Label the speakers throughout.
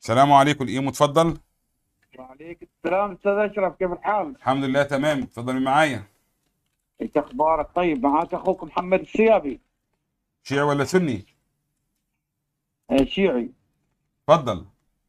Speaker 1: السلام عليكم ايه متفضل
Speaker 2: وعليكم السلام استاذ اشرف كيف الحال؟
Speaker 1: الحمد لله تمام اتفضل معايا
Speaker 2: انت اخبارك طيب معاك اخوك محمد السيابي
Speaker 1: شيعي ولا سني
Speaker 2: آه، شيعي
Speaker 1: اتفضل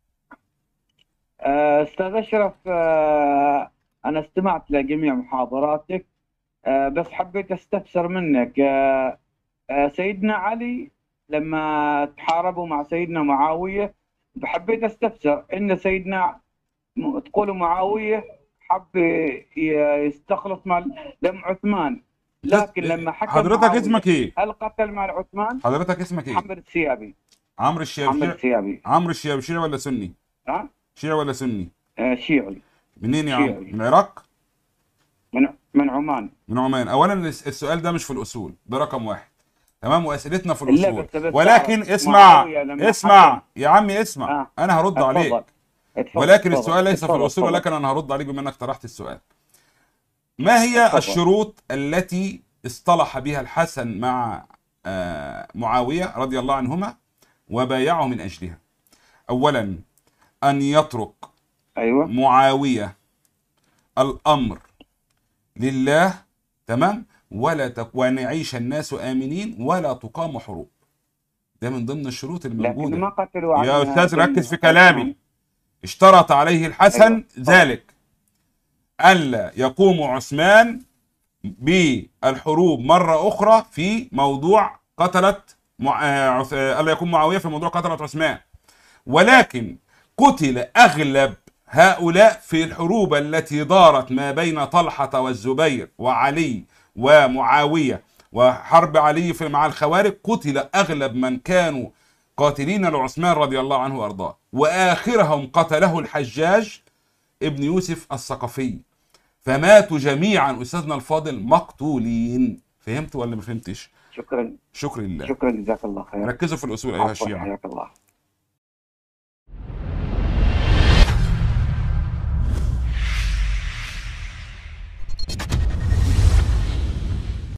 Speaker 2: آه، استاذ اشرف آه، انا استمعت لجميع محاضراتك آه، بس حبيت استفسر منك آه، آه، سيدنا علي لما تحاربوا مع سيدنا معاويه حبيت استفسر ان سيدنا م- تقولوا معاويه حب ي- يستخلص مع دم عثمان لكن لما حكم
Speaker 1: حضرتك
Speaker 2: معاوية،
Speaker 1: اسمك ايه
Speaker 2: هل قتل مال عثمان؟
Speaker 1: حضرتك اسمك ايه
Speaker 2: محمد السيابي
Speaker 1: عمرو الشيابي
Speaker 2: محمد
Speaker 1: شيعي-
Speaker 2: السيابي
Speaker 1: عمرو الشيابي شيعي ولا سني
Speaker 2: ها؟
Speaker 1: شيعي ولا سني
Speaker 2: آه، شيعي
Speaker 1: منين يا عم
Speaker 2: شيعي.
Speaker 1: من العراق
Speaker 2: من من عمان
Speaker 1: من عمان اولا الس- السؤال ده مش في الاصول ده رقم واحد تمام واسئلتنا في
Speaker 2: لا،
Speaker 1: الاصول
Speaker 2: بس- بس
Speaker 1: ولكن
Speaker 2: تعرف
Speaker 1: اسمع
Speaker 2: معاوية لما
Speaker 1: اسمع
Speaker 2: حكم-
Speaker 1: يا عمي اسمع
Speaker 2: آه.
Speaker 1: انا هرد
Speaker 2: اتفضل.
Speaker 1: عليك
Speaker 2: اتفضل،
Speaker 1: ولكن
Speaker 2: اتفضل،
Speaker 1: السؤال ليس في
Speaker 2: اتفضل،
Speaker 1: الاصول
Speaker 2: اتفضل.
Speaker 1: ولكن انا هرد عليك بما انك طرحت السؤال ما هي
Speaker 2: اتفضل.
Speaker 1: الشروط التي اصطلح بها الحسن مع آه، معاويه رضي الله عنهما وبايعه من اجلها اولا ان يترك
Speaker 2: ايوه
Speaker 1: معاويه الامر لله تمام ولا تك... وان يعيش الناس امنين ولا تقام حروب ده من ضمن الشروط
Speaker 2: لكن
Speaker 1: الموجوده
Speaker 2: ما قتلوا
Speaker 1: يا
Speaker 2: عن-
Speaker 1: استاذ
Speaker 2: عن-
Speaker 1: ركز في كلامي اشترط عليه الحسن
Speaker 2: أيوة.
Speaker 1: ذلك الا يقوم عثمان بالحروب مره اخرى في موضوع قتله مع... آه، عث- آه، الا يقوم معاويه في موضوع قتله عثمان ولكن قتل اغلب هؤلاء في الحروب التي دارت ما بين طلحه والزبير وعلي ومعاويه وحرب علي في مع الخوارج قتل اغلب من كانوا قاتلين لعثمان رضي الله عنه وارضاه واخرهم قتله الحجاج ابن يوسف الثقفي فماتوا جميعا استاذنا الفاضل مقتولين فهمت ولا ما فهمتش
Speaker 2: شكرا
Speaker 1: شكرا لله
Speaker 2: شكرا جزاك الله خير
Speaker 1: ركزوا في الاصول ايها
Speaker 2: عفواً،
Speaker 1: الشيعه
Speaker 2: حياك الله